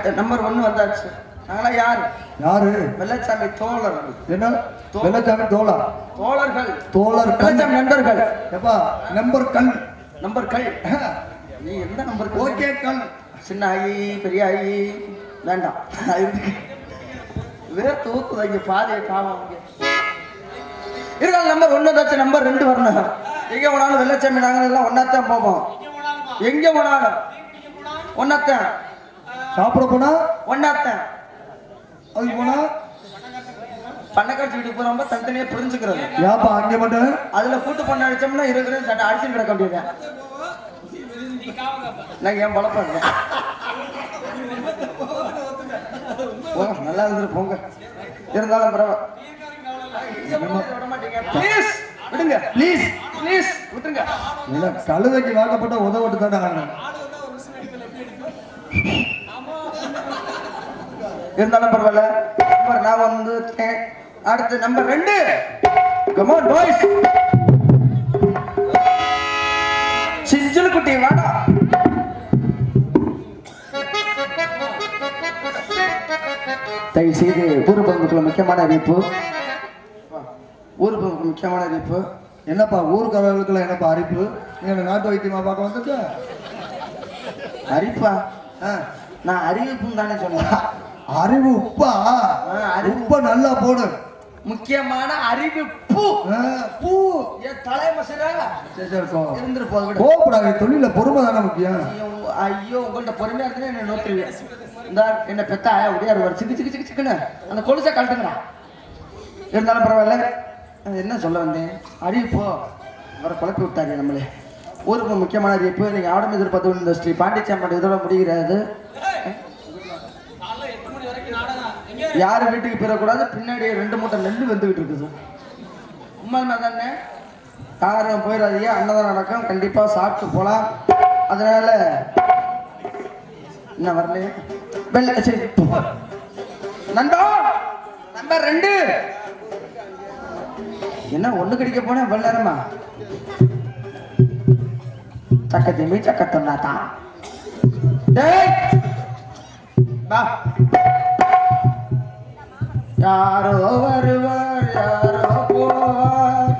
Number ஒன்று வந்தாச்சு நாங்களா யார் யாரு வெள்ளச்சாமி தோழர் என்ன வெள்ளச்சாமி தோலா தோழர்கள் தோழர் கண் வெள்ளச்சாமி நண்பர்கள் எப்பா நம்பர் கண் நம்பர் கல் நீ எந்த நம்பர் ஓகே கண் சின்ன ஆயி பெரிய ஆயி வேண்டாம் இதுக்கு வேற தூக்குது இங்க பாதையை காணும் இங்க இருக்காங்க நம்பர் ஒன்று வச்சு நம்பர் ரெண்டு வரணும் எங்க போனாலும் வெள்ளச்சாமி நாங்கள் எல்லாம் ஒன்னாத்தான் போவோம் எங்க போனாலும் ஒன்னாத்தான் சாப்பிட போனா ஒன்னாத்தான் அதுக்கு போனா பண்ணக்காட்சி வீட்டுக்கு போறோம்ப தனித்தனியா புரிஞ்சுக்கிறது ஏப்பா அங்கே மட்டும் அதுல கூட்டு பண்ண அடிச்சோம்னா இருக்கிற சட்டை அடிச்சு கிடக்க முடியாது நான் ஏன் பழப்பம் இருக்கேன் போங்க நல்லா இருந்துட்டு போங்க இருந்தாலும் பரவாயில்ல ப்ளீஸ் விடுங்க ப்ளீஸ் ப்ளீஸ் விட்டுருங்க இல்ல கழுதைக்கு வாக்கப்பட்ட உதவட்டு தானே ஆடணும் இருந்தாலும் பரவாயில்ல நம்பர் நான் வந்து அடுத்து நம்பர் ரெண்டு கமான் பாய்ஸ் சிஞ்சல் குட்டி வாடா தயவு செய்து ஊர் பங்குக்குள்ள முக்கியமான அறிவிப்பு ஊர் பங்குக்கு முக்கியமான அறிவிப்பு என்னப்பா ஊருக்காரர்களுக்குள்ள என்னப்பா அரிப்பு நீங்க நாட்டு வைத்தியமா பார்க்க வந்துட்டு அறிப்பா ஆ, நான் அறிவிப்புன்னு தானே சொன்னேன் அறிவு உப்பா அறிவு. உப்ப நல்லா போடு முக்கியமான அறிவிப்பு ஆ, பூ என் தலைமசரா சரி, சரி, இருக்கும். இருந்துரு போக விடு கோவப்படாத தொழில பொறுமை தானே முக்கியம் ஐயோ, ஐயோ உங்கள்ட்ட பொறுமையா இருந்தா என்ன நோட்டுருவேன் இந்த என்ன பெத்த ஆயா உடையாரு ஒரு சிக்கு சிக்கு சிக்கு சிக்குன்னு அந்த கொலுசை கழட்டுங்கடா இருந்தாலும் பரவாயில்ல அது என்ன சொல்ல வந்தேன் அறிவிப்போ வர குழப்பி விட்டாரு நம்மளே ஊருக்கு முக்கியமான அறிவிப்பு நீங்க ஆடம் எதிர்பார்த்து இந்த ஸ்ரீ பாண்டிச்சேம்பட்டி இதோட முடிகிறது யாரும் வீட்டுக்கு போயிடக்கூடாது பின்னாடி ரெண்டு மூட்டை நெல் வந்துகிட்டு இருக்குது உண்மை தானே யாரும் போயிடாதீங்க அன்னதானம் நடக்கும் கண்டிப்பா சாப்பிட்டு போலாம் அதனால என்ன வரலையே வெள்ள சரி நண்பா நம்பர் ரெண்டு என்ன ஒண்ணு கடிக்க போனேன் வெள்ள நேரமா சக்க திமி சக்க தொன்னாத்தா டேய் வா யாரோ வருவார் யாரோ போவார்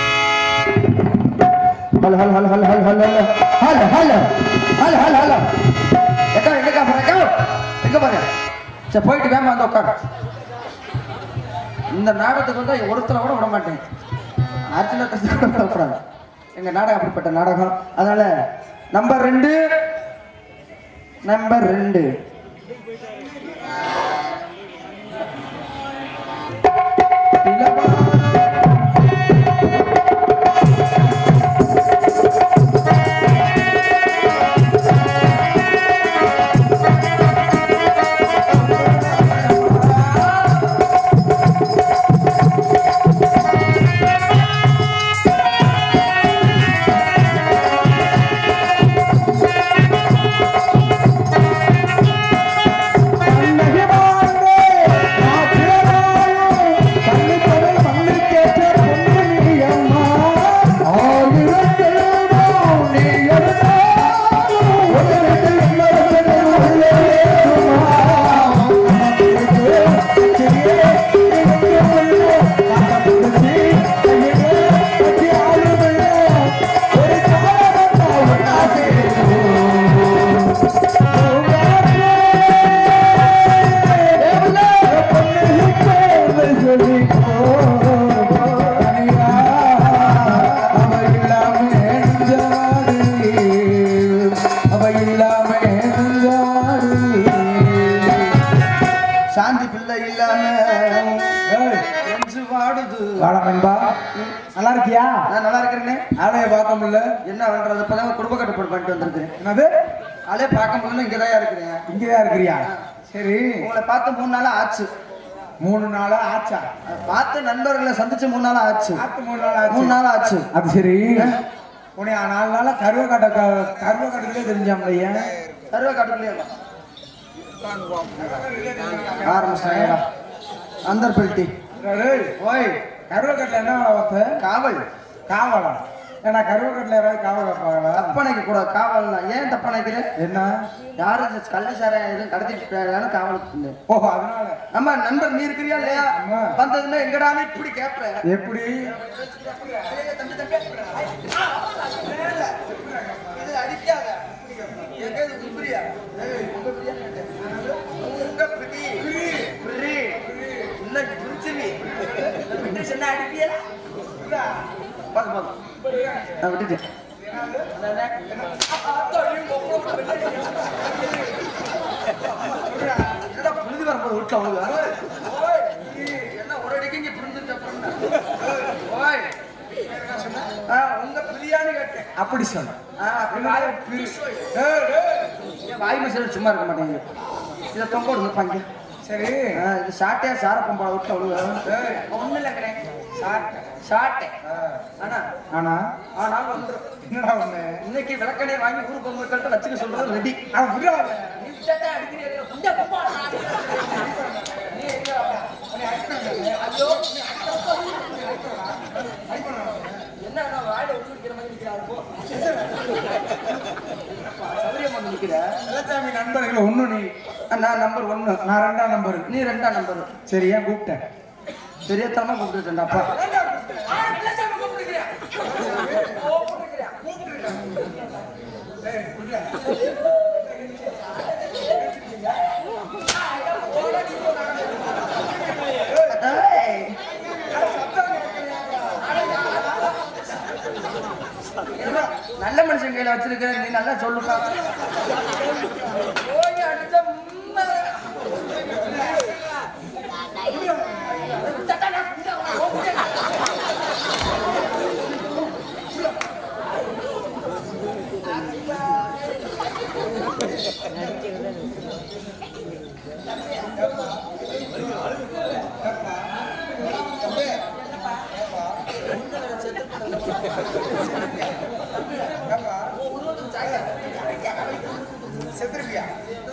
hello hello hello hello hello hello hello hello hello hello hello எக்கா எங்கக்கா போற எக்கா எங்க போற சரி போயிட்டு வேமா வந்து உட்காரு இந்த நாடகத்துக்கு வந்தா ஒருத்தர கூட விட மாட்டேன் அர்ச்சனா தச்சு கூட விடக்கூடாது எங்க நாடகம் அப்படிப்பட்ட நாடகம் அதனால நம்பர் ரெண்டு நம்பர் ரெண்டு சாந்தி பிள்ளை இல்லாம நெஞ்சு வாடுது வாடா நண்பா நல்லா இருக்கியா நான் நல்லா இருக்கிறேனே ஆளைய பார்க்க முடியல என்ன பண்றது இப்பதான் குடும்ப கட்டுப்பாடு பண்ணிட்டு வந்திருக்கேன் என்னது ஆளே பார்க்க முடியல இங்கதான் இருக்கிறேன் இங்கதான் இருக்கிறியா சரி உங்களை பார்த்து மூணு நாள் ஆச்சு மூணு நாளா ஆச்சா பார்த்து நண்பர்களை சந்திச்சு மூணு நாள் ஆச்சு ஆத்து மூணு நாள் ஆச்சு மூணு நாள் ஆச்சு அது சரி உன்னை நாலு நாளா கருவ கட்ட கருவ கட்டத்திலே தெரிஞ்சாம்லையா சர்வ காட்டுக்குள்ளேயே ஆரம்பிச்சாங்கடா அந்தர் பெல்ட்டி ஓய் கருவ கட்ட என்ன வைப்ப காவல் காவலா ஏன்னா கருவக்கட்டில் யாராவது காவல் காப்பாங்களா தப்பணைக்க கூடாது காவல்னா ஏன் தப்பணைக்கிற என்ன யாரும் இந்த கள்ளசாரம் எதுவும் கடத்திட்டு போயிடலான்னு காவலுக்கு இல்லை ஓஹோ அதனால நம்ம நண்பர் நீ இருக்கிறியா இல்லையா ஆமா. வந்ததுமே எங்கடான்னு இப்படி கேட்பேன் எப்படி இது அடிக்காத எங்கேயாவது உருப்படியா? ஏய், உங்க பிரியா கேட்டேன். உங்க பிரி. பிரி. இன்னும் பிரிச்சுவி. விட்டு சொன்னா அடிப்பியா? போதும், போதும். நான் விட்டுட்டேன். என்னடா புழுதி வரும்போது விட்டு அவ்வளவு ஓய், என்ன ஒரு அடிக்கு இங்க புரிஞ்சுட்டு அப்புறம் ஓய் ஆ, உங்க பிரியாணி கேட்டேன் அப்படி சொன்ன ஆ, அப்படி வாயை பிரி. ஏன் வாய் மசில் சும்மா இருக்க மாட்டேங்குது இதை தொங்க விடுங்க பாங்க சரி இது ஷார்ட்டே சார பொம்பளை விட்டு அவ்வளவு ஒன்றும் இல்லைங்கிறேன் ஷார்ட்டே ஆ. ஆனா ஆனா ஆனால் வந்துடும் என்னடா ஒண்ணு இன்னைக்கு விளக்கணே வாங்கி ஊருக்கு பொங்கல்கிட்ட வச்சுக்க சொல்றது ரெடி அவன் விடுறாங்க நீ விட்டாட்டா அடிக்கிறீங்க. குண்டா கும்பா. நீ எங்க? உன்னை அடிக்கணும். ஐயோ, நீ அடிக்கணும். என்ன நான் வாயில உள்ள மாதிரி நிக்கிறாரு போ. என்னப்பா, சௌரியம் வந்து நிக்கிற வெள்ளச்சாமி நண்பர்கள் ஒண்ணு நீ நான் நம்பர் ஒன்னு நான் ரெண்டாம் நம்பர் நீ ரெண்டாம் நம்பர் சரி ஏன் கூப்பிட்டேன் பெரியத்தனமா கூப்பிட்டுட்டேன்டாப்பா ஏய். என்னடா, நல்ல மனுஷன் கையில வச்சிருக்க நீ நல்லா சொல்லுப்பா போய் அடிச்சா உம்மை. செத்துருப்பியா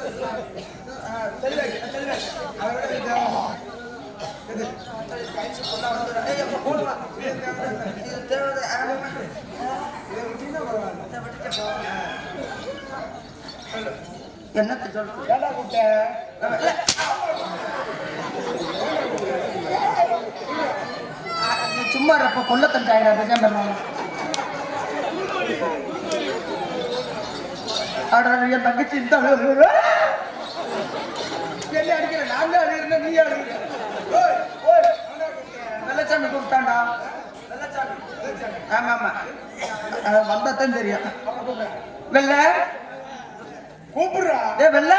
என்னத்த சொல்ற ஏடா கூப்பிட்டேன் நீ சும்மா இருப்ப கொல்லத்தஞ்சாயிரம் பேசாம இருந்தாங்க அட என் தங்கச்சி இந்த அளவு என்ன அடிக்கிற நான் தான் அடிக்கிறேன் நீ அடிக்கிற ஓய், ஓய். வெள்ளச்சாமி கூப்பிட்டான்டா வெள்ளச்சாமி ஆமா ஆமா அது வந்தாத்தான் தெரியும் வெள்ள கூப்பிடுறா ஏ வெள்ள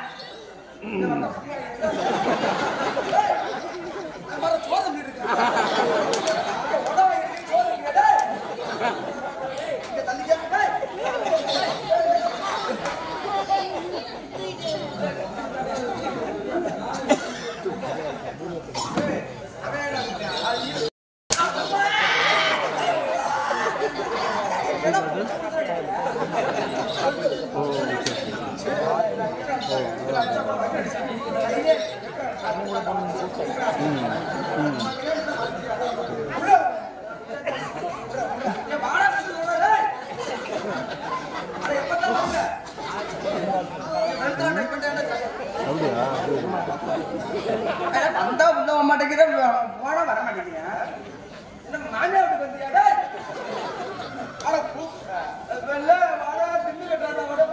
வந்தா உள்ள வர மாட்டேங்கிற போனா வர மாட்டேங்கிறியா என்ன மாமியா வீட்டுக்கு வந்தியா டேய்? அட கூ- வெள்ள, வாடா, தின்னு கட்டுறான்டா, வாடா.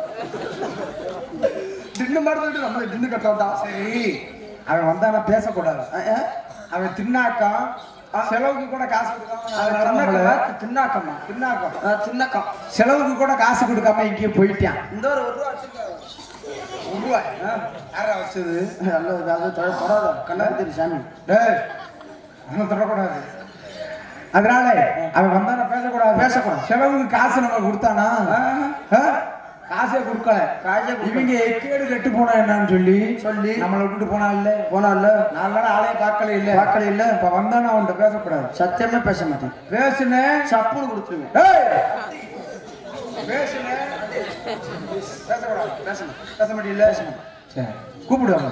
தின்னு மாடுறது நம்ம தின்னு கட்டுறான்டா சரி அவன் வந்தானா பேசக்கூடாது அஹ், அஹ். அவன் தின்னாக்கம் செலவுக்கு கூட காசு கொடுக்காம அது அதனால நம்மள- சின்னக்கமா, சின்னாக்கம்மா தின்னாக்கம் அஹ், சின்னக்கம் செலவுக்கு கூட காசு கொடுக்காம இங்கேயே போயிட்டான் இந்த ஒரு ஒரு ரூபா வச்சுக்க உருவாய் யாரா வச்சது நல்ல இது, அது தொட- தொடாத கண்ணாடி சாமி டேய் அவன் தொடக்கூடாது அதனால அவன் வந்தானா பேசக்கூடாது பேசக்கூடாது. செலவுக்கு காசு நம்ம கொடுத்தானா ஆ? காசே கொடுக்கல காசே கொடுக்கல. இவங்க எக்கேடு கெட்டு போனா என்னன்னு சொல்லி சொல்லி நம்மளை விட்டுட்டு போனா இல்ல போனா இல்ல நாலு நாள் ஆளே பார்க்கல இல்ல பார்க்கல இல்ல. இப்ப வந்தானா அவன்கிட்ட பேசக்கூடாது சத்தியமே பேச மாட்டேன் பேசுனேன் சப்புன்னு கொடுத்துருவேன் டேய் பேசுனேன் பேசக்கூடாது பேச மாட்டேன் பேச மாட்டீங்களா சரி கூப்பிடு அவன்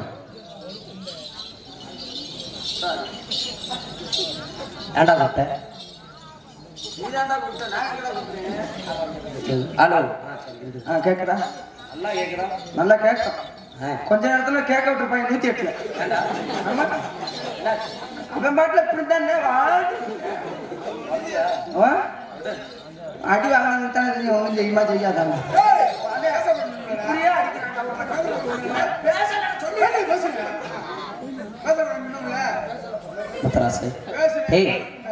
ஏண்டா கட்ட நீதான்டா கொடுத்த, நான் எங்கடா கொடுத்தேன்? ஹலோ ஆ, கேக்குதா நல்லா கேக்குதா நல்லா கேட்கும் ஆ. கொஞ்ச நேரத்துல கேட்க விட்டு போய் நூத்தி எட்டுல ஏண்டா? ஆமா அவன் பாட்டுல இப்படித்தானே வாழ் ஆ? அடி வாங்கினது தானே தெரியும் ஒன்றும் செய்யுமா செய்யாதாங்க இப்படியே முத்தராசு ஏய்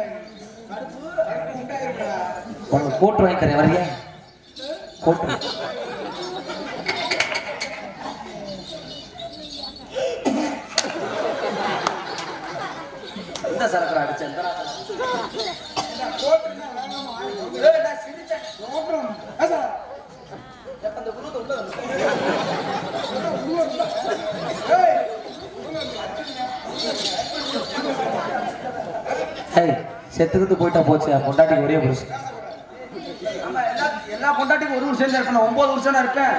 உனக்கு கோட்டு வாங்கி தரேன் வரியா கோட்டு இந்த சரக்கு அடிச்சேன் ஏய் செத்துக்கிட்டு போயிட்டா போச்சு என் பொண்டாட்டிக்கு ஒரே புருஷன் ஆமா, எல்லா எல்லா பொண்டாட்டிக்கும் ஒரு வருஷம் தான் இருப்பேன் நான் ஒன்பது வருஷம் தான் இருப்பேன்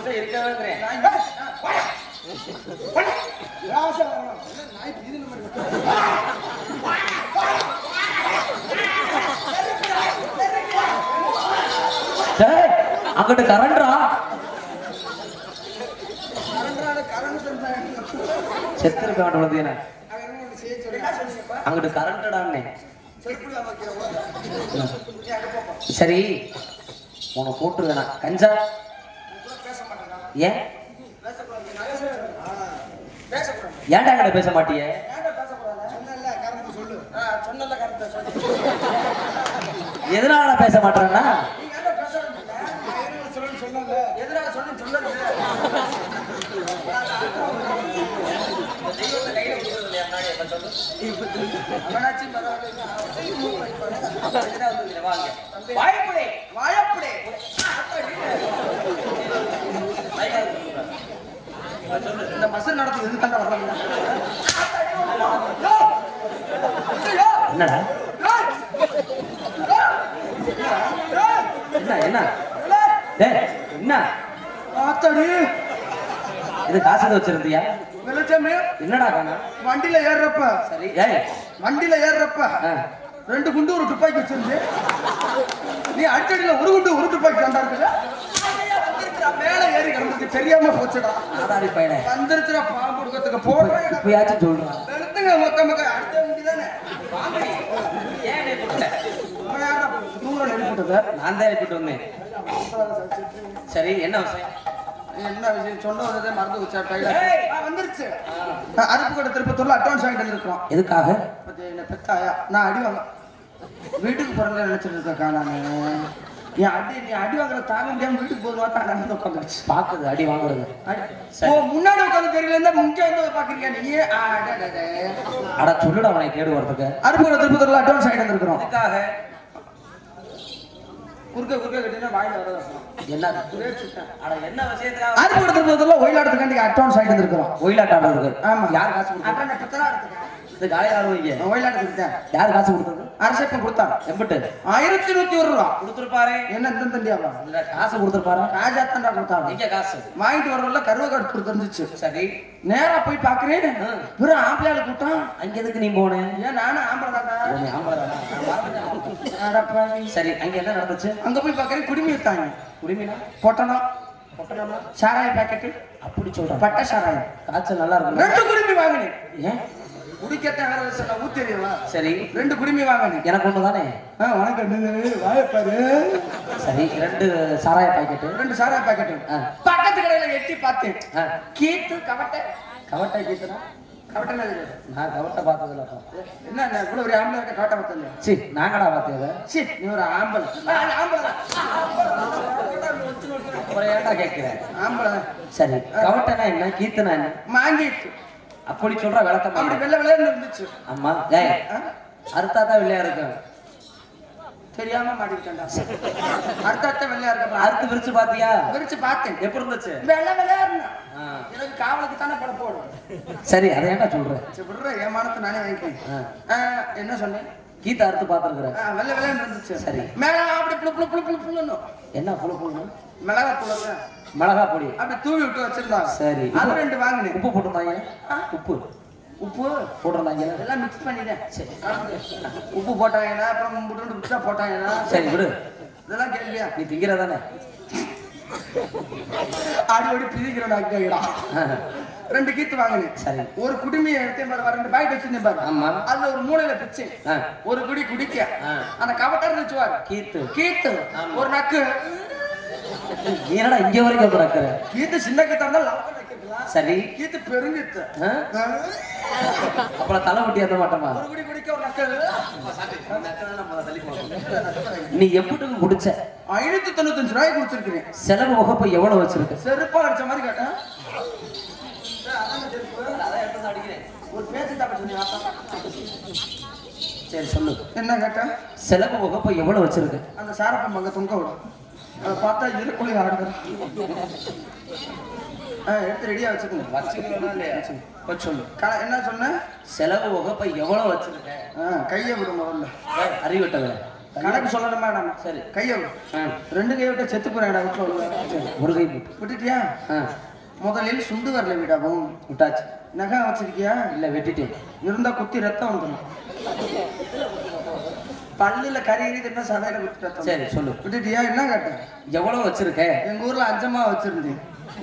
டேய் அங்கிட்டு கரண்டா செத்து இருக்க வேண்டிய என்ன அங்கிட்டு கரண்டடான்னே சரி உன போட்டு வேணாம் கஞ்சா ஏன் ஏன்டா கிட்ட பேச மாட்டியே எதனால பேச மாட்டேன்னா எதிராக சொல்லி சொல்லுங்க அவனாச்சு வாயப்படே வாயப்படே இந்த பஸ் நடத்துது எது தாண்டா வர்றாங்க என்னடா என்ன என்ன டேய் என்ன ஆத்தாடி இது காசு எதுவும் வச்சிருந்தியா வெளிச்சமே என்னடா காணா வண்டியில ஏறுறப்ப சரி ஏய் வண்டியில ஏறுறப்ப ஆ, ரெண்டு குண்டு ஒரு துப்பாக்கி வச்சிருந்து நீ அடிச்சடியில ஒரு குண்டு ஒரு துப்பாக்கி தாண்டா இருக்குல்ல மேல ஏறி கிடந்தது தெரியாம போச்சுடா ஆதாரி பையனே வந்துருச்சுடா பாம்பு கொடுக்கறதுக்கு போடுறேன் இப்பயாச்சும் சொல்றான் வெளுத்துங்க மொக்க மொக்க அடுத்த வண்டி தானே தூரம் நெருப்பிட்டது நான் தான் எழுப்பிட்டு வந்தேன் சரி என்ன விஷயம் என்ன விஷயம் சொன்ன வந்ததே மறந்து வச்சா டைல வந்துருச்சு அருப்புக்கோட்டை திருப்பத்தூர்ல அட்வான்ஸ் வாங்கிட்டு வந்திருக்கிறோம் எதுக்காக பத்தி என்ன பெத்தாயா நான் அடி வாங்க வீட்டுக்கு பிறந்த நினைச்சிட்டு இருக்கேன் நானு என் அடி நீ அடி வாங்குற தாங்க முடியாம வீட்டுக்கு போதுமா தான் நடந்து உட்காந்துருச்சு பாக்குது அடி வாங்குறது ஓ முன்னாடி உட்காந்து தெரியல இருந்தா முக்கிய வந்து பாக்குறீங்க நீ அடடடே. அட சொல்லுடா அவனை கேடு வரதுக்கு அருப்புக்கோட்டை திருப்பத்தூர்ல அட்வான்ஸ் வாங்கிட்டு வந்திருக்கிறோம் எதுக்காக குறுக்க குறுக்க கட்டினா வாயில வரதா என்ன அட என்ன விஷயத்துக்காக அருப்புக்கோட்டை திருப்பத்தூர்ல ஒயிலாடத்துக்காண்டி அட்வான்ஸ் வாங்கிட்டு வந்திருக்கிறோம் ஒயிலாட்டம் ஆடுறதுக்கு ஆமா யார் காசு கொடுத்தது அப்புறம் நான் பெத்தனா எடுத்துக்கேன் இது காலையில் ஆடுவீங்க நான் ஒயிலாடத்துக்கு தான் யார் காசு கொடுத்தது அரசப்பன் கொடுத்தாங்க எம்பிட்டு ஆயிரத்தி நூத்தி ஒரு ரூபா கொடுத்துருப்பாரு என்ன இந்த தண்டியாவா இல்ல காசு கொடுத்துருப்பாரா ராஜா தண்டா கொடுத்தாங்க எங்க காசு வாங்கிட்டு வரல கருவ கார்டு கொடுத்துருந்துச்சு சரி நேரா போய் பாக்குறேன் வெறும் ஆம்பளையால கூட்டம் அங்க எதுக்கு நீ போன ஏன் நானும் ஆம்பளை தாண்டா நீ ஆம்பளை தானா? நான் பார்த்துட்டேன். அடப்பாவி. சரி அங்க என்ன நடந்துச்சு அங்க போய் பாக்குறேன் குடுமி வித்தாங்க குடிமீனா பொட்டணம் பொட்டணமா சாராய பாக்கெட்டு அப்படி சொல்றேன் பட்டை சாராயம் காய்ச்சல் நல்லா இருக்கும் ரெண்டு குடுமி வாங்கினேன் ஏன் குடிக்கத்தான் வேற சொன்ன ஊத்தெரியவா சரி ரெண்டு குடுமி வாங்கினேன் எனக்கு ஒண்ணு தானே ஆ, வணக்கம் என்னது? வாயப்பாரு சரி ரெண்டு சாராய பாக்கெட்டு ரெண்டு சாராய பாக்கெட்டு ஆ. பக்கத்து கடையில எட்டி பார்த்தேன் ஆ, கீத்து கவட்டை கவட்டை கீத்துனா கவட்டை என்னது? நான் கவட்டை பார்த்ததில்ல என்ன என்ன இவ்வளவு ஒரு ஆம்பளை இருக்க கவட்டை பார்த்தேன் சி நாங்கடா பார்த்தது சி நீ ஒரு ஆம்பளை ஆ, அது ஆம்பளை தான். அப்புறம் ஏன்டா கேட்கிறேன் ஆம்பளை தான். சரி கவட்டைனா என்ன கீத்துனா என்ன மாங்கிட்டு அப்படி சொல்ற விளக்கம் அப்படி வெள்ளை வெள்ளைன்னு இருந்துச்சு அம்மா ஏய் ஆ? அறுத்தா தான் வெள்ளையா இருக்கும் தெரியாம மாட்டிக்கிட்டேன்டா அடுத்த அடுத்த வெள்ளையா இருக்க அறுத்து விரிச்சு பாத்தியா விரிச்சு பார்த்தேன் எப்படி இருந்துச்சு வெள்ளை வெள்ளையா இருந்தா ஆ. எனக்கு காவலுக்கு தானே பட போடும் சரி அதை ஏன்டா சொல்ற சரி விடுற ஏமானத்தை நானே வாங்கிப்பேன் ஆ. ஆ, என்ன சொன்னேன் கீத்த அறுத்து பார்த்துருக்குற ஆ, வெள்ளை வெள்ளைன்னு இருந்துச்சு சரி. மேல அப்படி புளு புளு புளு புளு புளுன்னு என்ன புழு புழுன்னு மிளகா புழுங்க மிளகா பொடி அப்படி தூவி விட்டு வச்சிருந்தாங்க சரி அது ரெண்டு வாங்கினேன் உப்பு போட்டுருந்தாங்க உப்பு உப்பு போட்டுருந்தாங்க எல்லாம் மிக்ஸ் பண்ணிட்டேன் சரி உப்பு போட்டாங்கன்னா அப்புறம் முட்டு மிக்ஸா போட்டாங்கன்னா சரி விடு இதெல்லாம் கேள்வியா நீ திங்கிறதானே ஆடி ஓடி பிரிக்கிறோம் டாக்டர் ரெண்டு கீத்து வாங்கினேன் சரி ஒரு குடுமையை எடுத்தேன் பாரு ரெண்டு பாக்கெட் வச்சிருந்தேன் பாரு ஆமா. அதுல ஒரு மூலையில பிச்சு ஆ. ஒரு குடி குடிக்க ஆ. அந்த கவட்டர் இருந்துச்சு பாரு கீத்து கீத்து ஆமா. ஒரு நக்கு நீ என்னடா இங்க வரைக்கும் வந்து நடக்கிற கீத்து சின்ன கீத்தா இருந்தா லவ் வைக்கலாம் சரி கீத்து பெருங்கீத்து ஆ? ஆ. அப்புறம் தலை குட்டி ஏத்த மாட்டோமா ஒரு குடி குடிக்க ஒரு நக்கு நீ எப்படிக்கு குடிச்ச ஐநூத்தி தொண்ணூத்தஞ்சு ரூபாய் குடிச்சிருக்கிறேன் செலவு வகுப்பு எவ்வளவு வச்சிருக்க செருப்பா அடிச்ச மாதிரி கேட்டேன் ஒரு பேச்சு தப்ப சொன்னீங்க சரி சொல்லு என்ன கேட்டேன் செலவு வகுப்பு எவ்வளவு வச்சிருக்க அந்த சாரப்பம் பங்க தொங்க விடும் அதை பார்த்தா இருக்குள்ளி ஆடுது ஆ எடுத்து ரெடியா வச்சுக்கோங்க வச்சு சொல்லு க- என்ன சொன்னேன் செலவு வகுப்பை எவ்வளவு வச்சிருக்க ஆ கையை விடு முதல்ல அறிவிட்டவ கணக்கு சொல்லணுமா நம்ம சரி. கையை விடு ரெண்டு கையை விட்டு செத்து போறேன் விட்டு ஒரு கை போட்டு விட்டுட்டியா ஆ, முதலில் சுண்டு வரல விடாவும் விட்டாச்சு நகம் வச்சிருக்கியா இல்ல வெட்டிட்டேன் இருந்தா குத்தி ரத்தம் வந்துடும் பல்லுல கறி எறி தின்னா சதையில குத்தி ரத்தம் சரி சொல்லு விட்டுட்டியா என்ன கேட்டேன் எவ்வளவு வச்சிருக்க எங்க ஊர்ல அஞ்சமா வச்சிருந்தேன்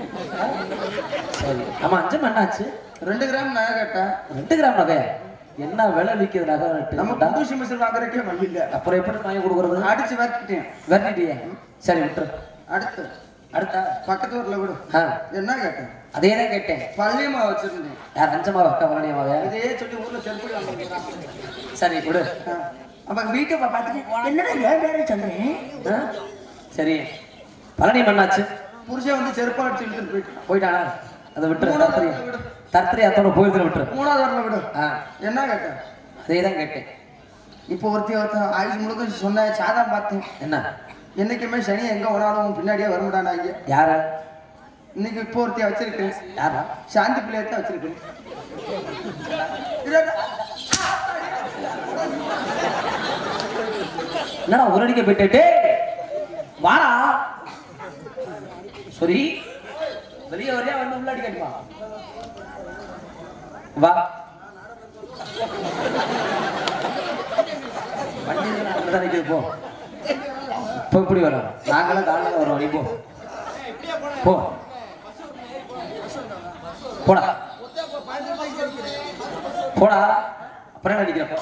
சரி ஆமா அஞ்சு என்னாச்சு ரெண்டு கிராம் நகை கேட்டேன் ரெண்டு கிராம் நகை என்ன விலை விற்கிது நகை நம்ம ரேட்டு? புதுசு மிஷின் வாங்குறதுக்கே வழி இல்ல அப்புறம் எப்படி வாங்கி கொடுக்கறது அடிச்சு வரட்டிட்டேன் வெட்டிட்டியே சரி விட்டுரு அடுத்து அடுத்தா பக்கத்து ஊர்ல விடு ஆ என்ன கேட்டேன் அதே தான் கேட்டேன் பள்ளியம்மா வச்சிருந்தேன் யார் அஞ்சமா அக்கா பழனியமாவே இதே சொல்லி ஊர்ல செருப்படி வாங்க சரி விடு அப்ப வீட்டை பார்த்துட்டு என்னடா ஏன் பேர சொல்றேன் ஆ? சரி பழனி மண்ணாச்சு புருஷன் வந்து செருப்பா அடிச்சு இழுத்துட்டு போயிட்டான் போயிட்டானா அதை விட்டுரு மூணாவது தர்த்தரி வரல விடு தர்த்தரி அத்தோட போயிருக்கிற விட்டுரு மூணாவது வரல விடு ஆ என்ன கேட்டேன் அதே தான் கேட்டேன் இப்போ ஒருத்தி ஒருத்தன் ஆயுஷ் முழுக்க சொன்ன சாதம் பார்த்தேன் என்ன என்னைக்குமே சனி எங்க போனாலும் உன் பின்னாடியே வரமாட்டானா இங்க யாரா இன்னைக்கு இப்போ ஒருத்திய வச்சிருக்கேன் யாரா சாந்தி பிள்ளையத்தான் வச்சிருக்கேன் என்னடா ஒரு அடிக்க போயிட்டு வாடா சரி வெளியே வரையா வந்து உள்ள அடிக்கட்டுமா வா வண்டி தான் நிற்கிறது போ இப்போ இப்படி வரும் நாங்களும் காலையில் வரோம் நீ போ போ போடா போடா அப்புறம் என்ன நிற்கிறப்போ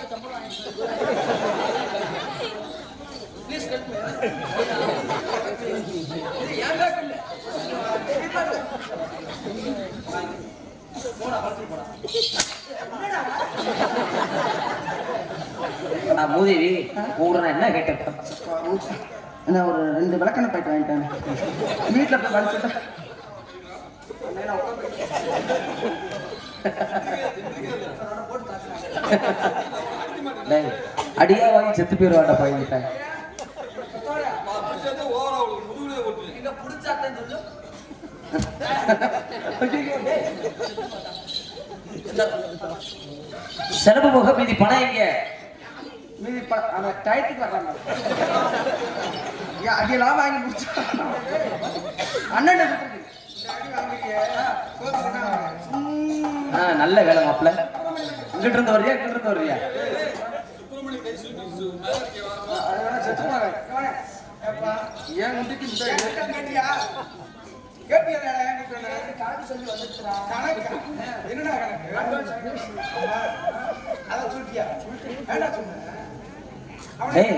நான் மூதேவி உங்களை நான் என்ன கேட்டேன் நான் ஒரு ரெண்டு விளக்கணை பாய்ட்டு வாங்கிட்டேன் வீட்டில் போய் வலிச்சுட்டு டேய், அடியா வாங்கி செத்து போயிருவாண்டா பையன்கிட்ட செலவு முக மீதி பணம் எங்க மீதி ப- அவன் டயத்துக்கு வர்றாங்க ஏன் அடியெல்லாம் வாங்கி முடிச்சு அண்ணன் ஆ, நல்ல வேலை மாப்பிள்ள இங்கிட்டு இருந்து வர்றியா இங்கிட்டு இருந்து வர்றியா ஏன் உண்டுக்கு இந்த டேய்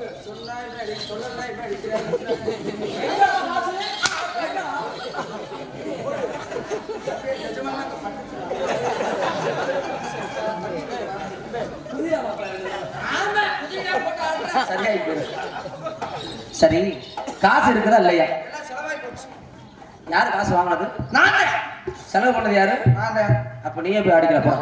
சரியாயி போயிரு. சரி காசு இருக்குதா இல்லையா யாரு காசு வாங்கினது நானே செலவு பண்ணது யாரு நானே அப்ப நீயே போய் அடிக்கிற போ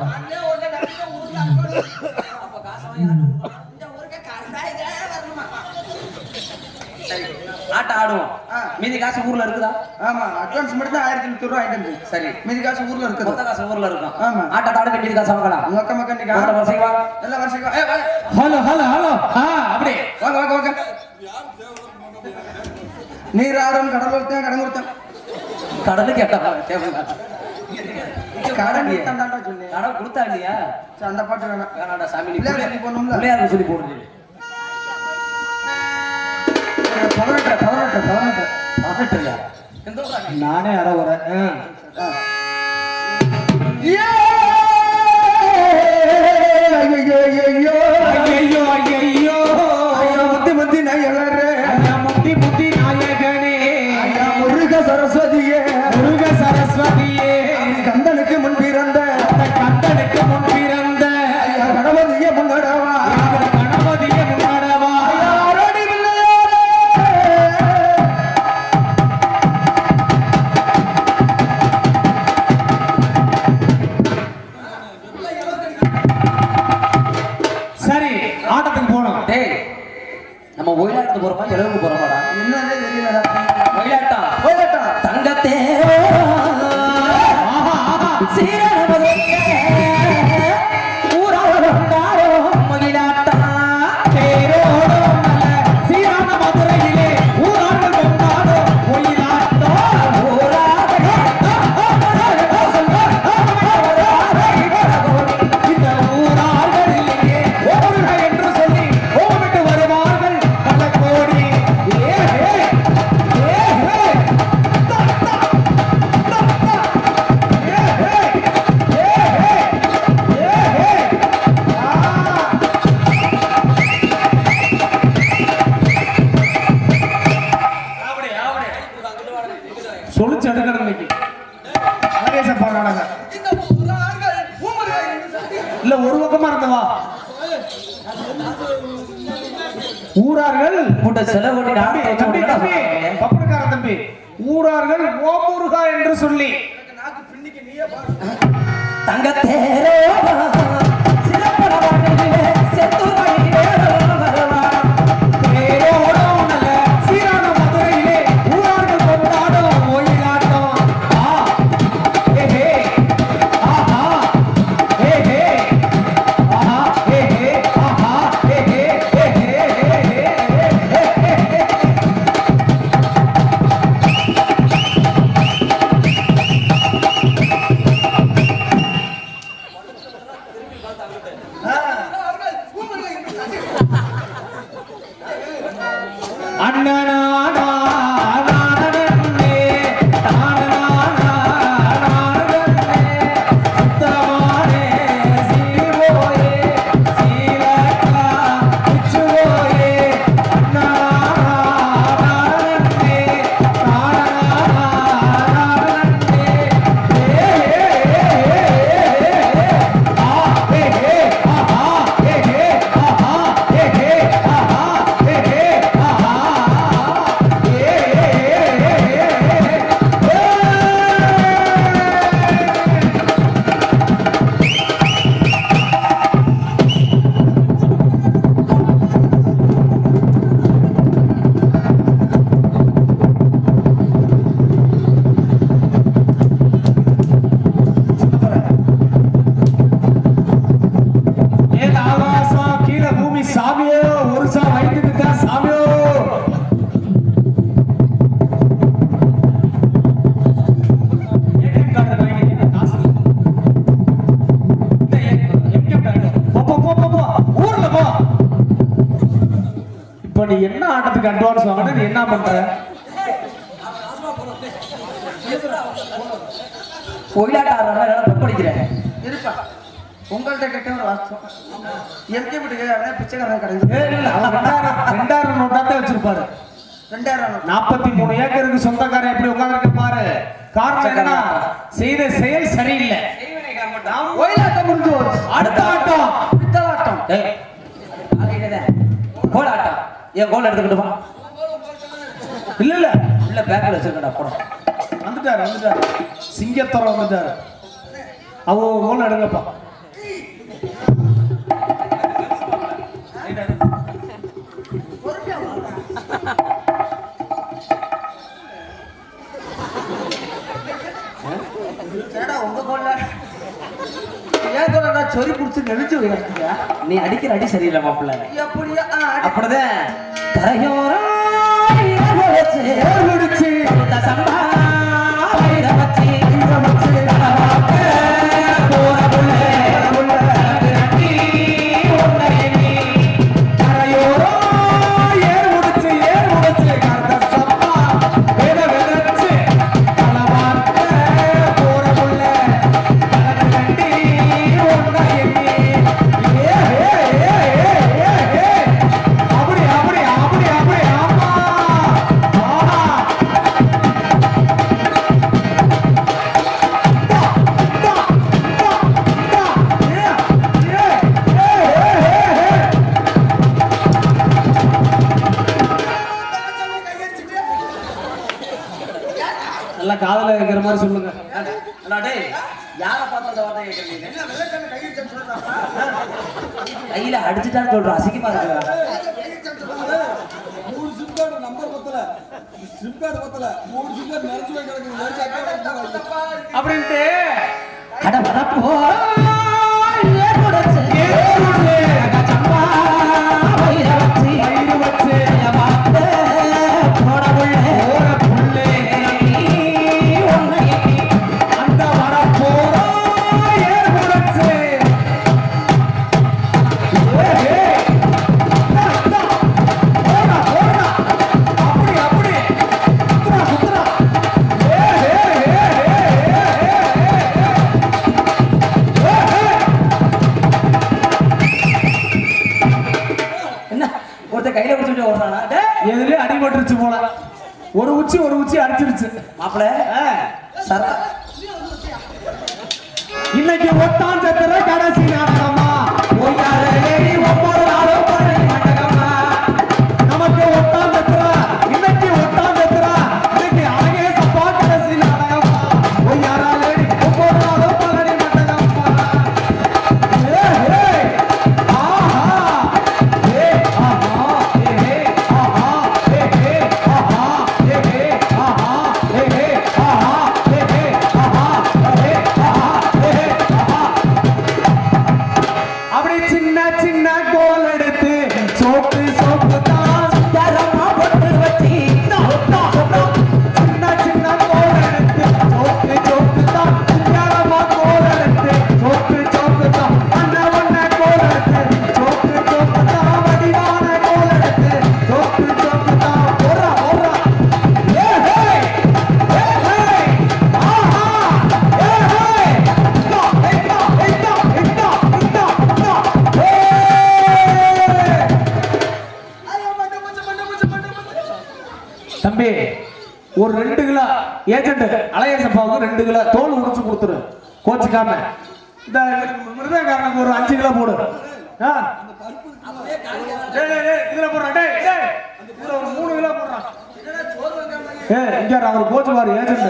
சரி ஆட்டம் ஆடுவோம் ஆ. மீதி காசு ஊர்ல இருக்குதா ஆமா அட்வான்ஸ் மட்டும் தான் ஆயிரத்தி நூத்தி ரூபா வாங்கிட்டு வந்து சரி மீதி காசு ஊர்ல மொத்த இருக்குது காசு ஊர்ல இருக்கும் ஆமா. ஆட்டத்தை ஆடுங்க மீதி காசு வாங்கலாம் உங்க அக்கா மக்கா இன்னைக்கு வாங்க, வரிசைக்கு வா. எல்லாம் வருஷம் ஏ வாங்க ஹலோ ஹலோ ஹலோ ஆ அப்படியே வாங்க வாங்க வாங்க நீர் ஆறும் கடல் ஒருத்தன் கடல் ஒருத்தன் கடலுக்கு எட்ட தேவை கடன் தாண்டாடா சொன்னேன் கடன் கொடுத்தா இல்லையா சரி, அந்த பாட்டு வேணாம் வேணாடா சாமி நீ பிள்ளையார் சொல்லி போடணும்ல? பிள்ளையாருக்கு சொல்லி போடுறது பதினெட்டு பதினெட்டு பதினெட்டு பதட்டலையா எந்த ஊரா நீ? நானே அற வரேன் ஆ. ஏ! ஐயோ, ஐயோ, ஐயோ. ஐயோ ஐயோ ஐயா, முத்தி முத்தி நயலரே. ஐயா முத்தி முத்தி நாயகனே ஐயா, முருக சரஸ்வதியே முருக சரஸ்வதியே கந்தனுக்கு முன் பிறந்த அந்த கந்தனுக்கு முன் பிறந்த ஐயா, கணபதியே முன்னடவா எங்கள் கணபதியே முன்னாடவா ஐயா, அரடி பிள்ளையாரே. சரி ஆட்டத்துக்கு போனோம் டேய் நம்ம ஒயிலாட்டு போறோமா எழுவுக்கு போறோமாடா என்னன்னே தெரியலடா. ஒயிலாட்டா போயிடட்டா. தங்கத்தே ஆஹா ஆஹா தேரோடும் நல்ல சீரான மதுரையிலே ஊரார்கள் கொண்டாடும் ஒயிலாட்டம் இந்த ஊரார்களிலே ஓடுக என்று சொல்லி ஓமிட்டு வருவார்கள் பல கோடி ஏ ஹே ஏ ஹே தா தா தா தா ஏ ஹே ஏ ஹே ஏ ஹே ஆ சொல்லிச்சு எடுக்கிற இன்னைக்கு அழகேச பாடுறாங்க இல்ல ஒரு பக்கமா இருந்தவா ஊரார்கள் கூட்ட செலவு பண்ணி தம்பி நாடகத்தை தம்பி வச்சு தம்பி விடுறா. பப்பனக்கார தம்பி ஊரார்கள் ஓமுருகா என்று சொல்லி தங்கத்தேரோ சிறப்பட வாழ்க்கையிலே செத்துரையிலே வருவா. தேரோடும் நல்ல சீரான மதுரையிலே ஊரார்கள் கொண்டாடும் ஒயிலாட்டம் ஆ ஏ ஹே ஆஹா ஏ ஹே ஆஹா ஏ ஹே ஆஹா ஏ ஹே ஏ ஹே ஏ ஹே ஏ ஹே அண்ணனானா நானனே தானனானா நானனே சுத்தமானே சீவோயே சீலக்கா உச்சுவோயே அண்ணனானா நானனே தானனானா நானனே ஏ ஏ ஏ ஆ ஏ ஏ ஆஹா ஏ ஏ ஆஹா ஏ ஏ ஆஹா ஏ ஏ ஆஹா ஏ ஏ ஏன் ஆகாசம் கீழே பூமி சாமியோ ஒரு சா வயிற்றுக்கு தான் சாமியோ ATM card வாங்கிட்டு காசு இல்ல. இந்த ATM card. போ, போ, போ, போ, போ. ஊர்ல போ. இப்ப நீ என்ன ஆட்டத்துக்கு அட்வான்ஸ் வாங்கின நீ என்ன பண்ற ஒயிலாட்டாடுறவங்க தப்படிக்கிறேன் இருப்பா உங்கள்ட்ட கேட்ட ஒரு வாஸ்தவம் எம்கே வீட்டு கேட்கறதா பிச்சைக்காரன் கிடையாது ஏய், இல்ல, அவன் ரெண்டாயிரம் ரெண்டாயிரம் நோட்டா தான் வச்சிருப்பாரு ரெண்டாயிரம் நோட்டு. நாற்பத்தி மூணு ஏக்கருக்கு சொந்தக்காரன் எப்படி உட்கார்ந்து பாரு காரணம் என்னன்னா செய்த செயல் சரியில்லை ஒயிலாட்டம் முடிஞ்சு போச்சு அடுத்த ஆட்டம் பித்தலாட்டம் டேய் கோலாட்டம் ஏன் கோல் எடுத்துக்கிட்டு வா இல்ல இல்ல உள்ள பேக்கில் வச்சிருக்கடா போடும் வந்துட்டாரு வந்துட்டாரு சிங்கத்தரம் வந்துட்டாரு அவ ஓன் எடுங்கப்பா ஏடா உங்க கோல்ல ஏன் கோலடா சொறி புடிச்சு நெளிச்சு வைக்கிறீங்க நீ அடிக்கிற அடி சரியில்லை மாப்பிள்ள எப்படியா ஆ, அடி. அப்படிதான் கரையோரம் இரவு வச்சு முடிச்சு இந்த சம்பா வைர வச்சு கடவாக்க நல்லா காதுல இருக்கிற மாதிரி சொல்லுங்க அண்ணா, டேய், யாரை பார்த்து அந்த வார்த்தை கேட்கறீங்க? கையில அடிச்சுட்டான்னு சொல்றோம் அசிங்கமா இருக்குடா. மூணு சிம் கார்டு நம்பர் பத்தல சிம் கார்டு பத்தல மூணு சிம் கார்டு நினைச்சு போய் கிடக்குது நினைச்சு அக்கா அப்படின்ட்டு அட வரப்போ அந்த வர போறா ஏர் முடச்சு அப்படி அப்படி சுத்துறா சுத்துறா ஏ ஏ ஏ என்ன ஒருத்தன் கையில பிடிச்சிட்டு ஓடுறானா டேய், எதுலயும் அடிபட்டுருச்சு போல ஒரு உச்சி ஒரு உச்சி அடிச்சிருச்சு மாப்பிள சரா இன்னைக்கு ஒட்டான் சத்திர கடைசி நாடகமா ஒய்யார ஏறி ஒவ்வொரு நாளும் பழனி மண்டகமா நமக்கு ஒட்டான் சத்திர இன்னைக்கு ஒட்டான் சத்திர இன்னைக்கு அழகே சப்பா கடைசி நாடகமா ஒய்யார ஏறி ஒவ்வொரு நாளும் பழனி மண்டகமா ஏ ஏ ஆஹா ஏ ஆஹா ஏ ஏ ஆஹா ஏ ஏ ஆஹா ஏ ஏ ஆஹா ஏ ஏ ஆஹா ஏ ஏ ஆஹா ஏ ஏ ஆஹா ஏ ஏ ஆஹா அப்படி சின்ன சின்ன கோல் எடுத்து சோப்பு சோப்பு தான் தரமா போட்டு வச்சு சின்ன சின்ன கோல் எடுத்து சோப்பு சோப்பு தான் சின்னமா கோல் எடுத்து சோப்பு சோப்பு தான் அண்ண ஒண்ண கோல் எடுத்து சோப்பு சோப்பு தான் வடிவான கோல் எடுத்து சோப்பு சோப்பு தான் போறா போறா ஏ ஹே ஏ ஹே ஆஹா ஏ ஹே இந்தா இந்தா இந்தா இந்தா இந்தா இந்தா ஏ தம்பி ஒரு ரெண்டு கிலோ ஏஜென்ட் அலையசப்பாவுக்கு ரெண்டு கிலோ தோல் உரிச்சு கொடுத்துரு கோச்சிக்காம இந்த மிருதக்காரனுக்கு ஒரு அஞ்சு கிலோ போடு ஆ? டேய், டேய், டேய், இதுல போடுறான் டேய் டேய் இதுல ஒரு மூணு கிலோ போடுறான் ஏ இங்க இரு, அவர் கோச்சுவாரு ஏஜென்ட்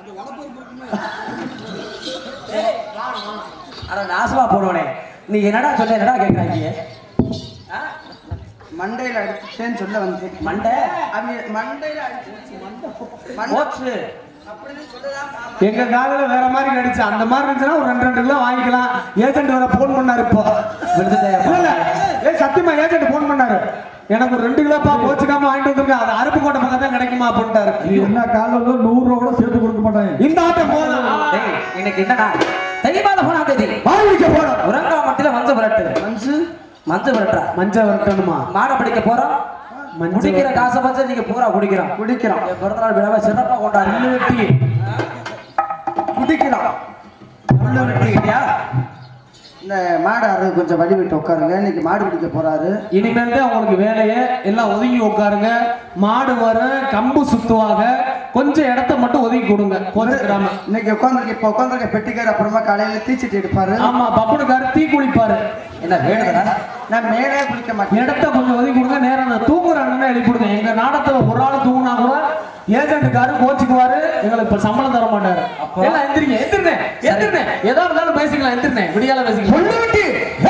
அட நாசமா போனவனே நீ என்னடா சொல்ல என்னடா கேக்குறாங்க மண்டையில அடிச்சுட்டேன்னு சொல்ல வந்தேன் மண்டை அவங்க மண்டையில அடிச்சு மண்டை போச்சு அப்படின்னு சொல்லலாம் எங்க காதுல வேற மாதிரி நடிச்சு அந்த மாதிரி இருந்துச்சுன்னா ஒரு ரெண்டு ரெண்டு கிலோ வாங்கிக்கலாம் ஏஜென்ட் வேற போன் பண்ணாரு இப்போ விருதுநகர் இல்ல, இல்ல. ஏய் சத்தியமா ஏஜென்ட் போன் பண்ணாரு எனக்கு ஒரு ரெண்டு கிலோப்பா போச்சுக்காம வாங்கிட்டு வந்திருக்கேன் அது அருப்புக்கோட்டை பக்கம் தான் கிடைக்குமா அப்படின்ட்டாரு என்ன காலையில் நூறு ரூபா கூட சேர்த்து கொடுக்க மாட்டாங்க இந்த ஆட்டம் போதும் டேய், இன்னைக்கு என்னடா தை மாதம் போனா தேதி வாங்கிக்க போறோம் உரங்கா மட்டில மஞ்சள் விரட்டு மனசு மஞ்சள் விரட்டுறா மஞ்சள் வரட்டணுமா மாடை பிடிக்க போறோம் மஞ்சள் குடிக்கிற காசை பத்தி நீங்க பூரா குடிக்கிறோம் குடிக்கிறோம் என் பிறந்தநாள் விழாவை சிறப்பா கொண்டாடு வெட்டி குடிக்கிறோம் உள்ள விட்டுக்கிட்டியா இந்த மாடு அறுவை கொஞ்சம் வழி விட்டு உட்காருங்க இன்னைக்கு மாடு பிடிக்க போறாரு இனிமேல் தான் உங்களுக்கு வேலையே எல்லாம் ஒதுங்கி உட்காருங்க மாடு வர கம்பு சுத்துவாங்க கொஞ்சம் இடத்த மட்டும் ஒதுக்கி கொடுங்க கோச்சுக்கிறாம இன்னைக்கு உட்காந்துருக்க இப்ப உட்காந்துருக்க பெட்டிக்கார் அப்புறமா காலையில தீச்சிட்டு எடுப்பாரு ஆமா பப்பனுக்காரு தீ குளிப்பாரு என்ன வேணுதா நான் மேலே குளிக்க மாட்டேன் இடத்த கொஞ்சம் ஒதுக்கி கொடுங்க நேரம் அந்த தூங்குற அண்ணனே எழுப்பிடுங்க எங்க நாடத்துல ஒரு ஆள் தூங்குனா கூட ஏஜென்ட்டுக்காரு கோச்சுக்குவாரு எங்களுக்கு இப்ப சம்பளம் தர மாட்டாரு எல்லாம் எந்திரிங்க எந்திரினே எந்திரினே ஏதோ இருந்தாலும் பேசிக்கலாம் எந்திரினே விடியால பேசிக்கலாம் சொல்லு விட்டு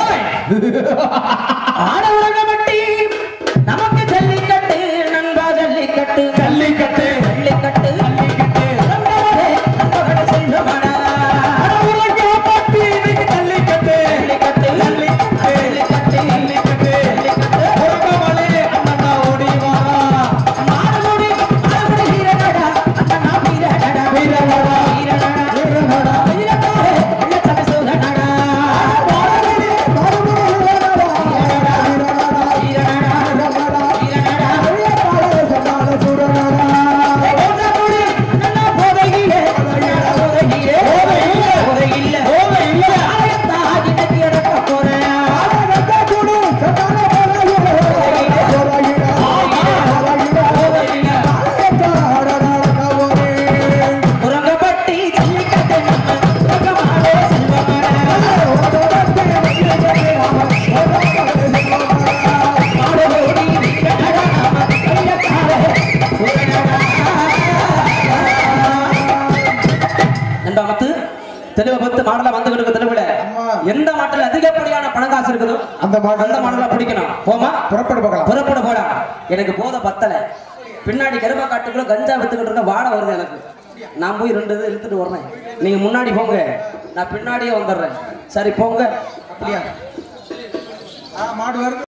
ஆட உலகமட்டி நமக்கு ஜல்லிக்கட்டு நண்பா ஜல்லிக்கட்டு ஜல்லிக்கட்டு ஜல்லிக்கட்டு ஜல்லிக்கட்டு நண்பர்களே, நண்பர்களே செல்வமடா. பட்டி இன்னைக்கு ஜல்லிக்கட்டு ஜல்லிக்கட்டு ஜல்லிக்கட்டு ஜல்லிக்கட்டு ஜல்லிக்கட்டு ஜல்லிக்கட்டு உலகமலே அண்ணா ஓடி வா மாடுமுடி மாடுமுடி வீரனடா அண்ணா வீரனடா வீரனடா, வீரனடா வீரனடா. வீரனடா வெள்ளச்சடை சோதனடா மாடுமுடி, மாடுமுடி வீரனடா. தெளிவை பத்து மாடலா வந்துகிட்டு இருக்க தெளிவுல ஆமா. எந்த மாட்டில் அதிகப்படியான பணம் காசு இருக்குதோ அந்த மாடல் அந்த மாடலா பிடிக்கணும் போமா புறப்பட்டு பார்க்கலாம் புறப்பட போடா எனக்கு போத பத்தல பின்னாடி கரும காட்டுக்குள்ள கஞ்சா வித்துக்கிட்டு இருக்க வாடை வருது எனக்கு நான் போய் ரெண்டு இது இழுத்துட்டு வர்றேன் நீங்க முன்னாடி போங்க நான் பின்னாடியே வந்துடுறேன் சரி போங்க அப்படியா ஆ மாடு வருது